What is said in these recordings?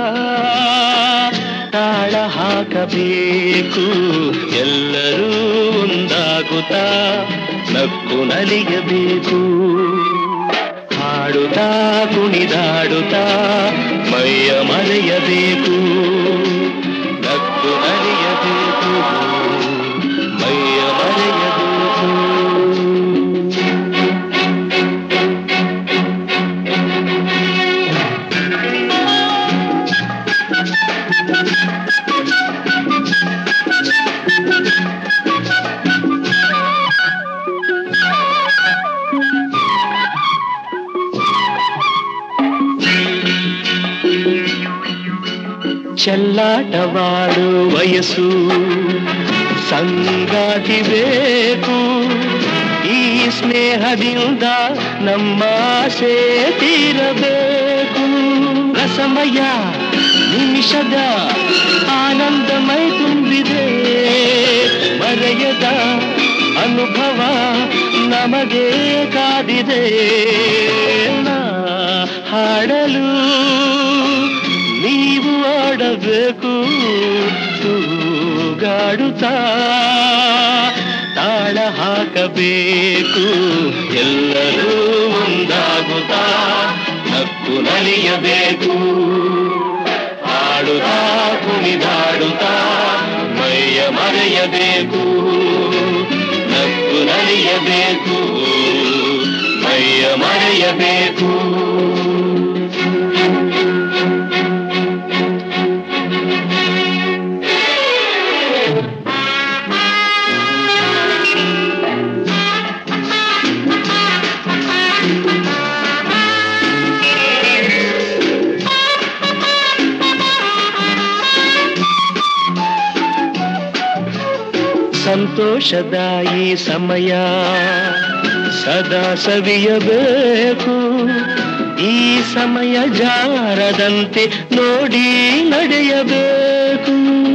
ತಾಳ ಹಾಕಬೇಕು ಎಲ್ಲರೂ ಒಂದಾಗುತ್ತಾ ನಕ್ಕು ನಲಿಯಬೇಕು ಹಾಡುತ್ತಾ ಕುಣಿದಾಡುತ್ತಾ ಮೈಯ ಮರೆಯಬೇಕು ನಕ್ಕು ನಲಿಯಬೇಕು ಮೈಯ ಮರೆಯಬೇಕು ಚೆಲ್ಲಾಟವಾಡು ವಯಸ್ಸು ಸಂಗಾತಿ ಬೇಕು ಈ ಸ್ನೇಹದಿಂದ ನಮ್ಮ ಆಸೆ ತೀರಬೇಕು ರಸಮಯ ನಿಮಿಷದ ಆನಂದಮೈ ತುಂಬಿದೆ ಮರೆಯದ ಅನುಭವ ನಮಗೆ ಕಾದಿದೆ ನಾ ಹಾಡಲು ನೀವು ಆಡಬೇಕು ತೂಗಾಡುತ್ತಾ ತಾಳ ಹಾಕಬೇಕು ಎಲ್ಲರೂ ಒಂದಾಗುತ್ತಾ ನಕ್ಕು ನಲಿಯಬೇಕು ಹಾಡುತ್ತಾ ಕುಣಿದಾಡುತ್ತಾ ಮೈಯ ಮರೆಯಬೇಕು ನಕ್ಕು ನಲಿಯಬೇಕು ಮೈಯ ಮರೆಯಬೇಕು ಸಂತೋಷದ ಈ ಸಮಯ ಸದಾ ಸವಿಯಬೇಕು ಈ ಸಮಯ ಜಾರದಂತೆ ನೋಡಿ ನಡೆಯಬೇಕು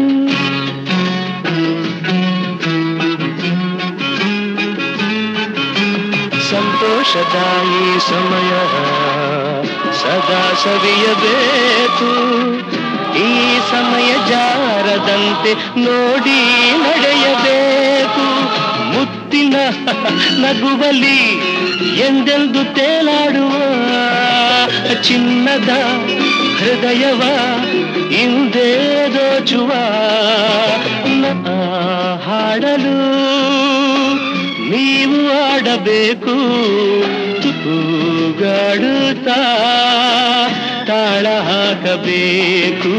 ಸಂತೋಷದ ಈ ಸಮಯ ಸದಾ ಸವಿಯಬೇಕು ಈ ಸಮಯ ಜಾರದಂತೆ ನೋಡಿ ನಡೆಯಬೇಕು ಮುತ್ತಿನ ನಗುವಲಿ ಎಂದೆಂದು ತೇಲಾಡುವ ಚಿನ್ನದ ಹೃದಯವ ಹಿಂದೆ ದೋಚುವ ನಾ ಹಾಡಲು ನೀವು ಆಡಬೇಕು ತೂಗಾಡುತ್ತಾ ತಾಳ ಹಾಕಬೇಕು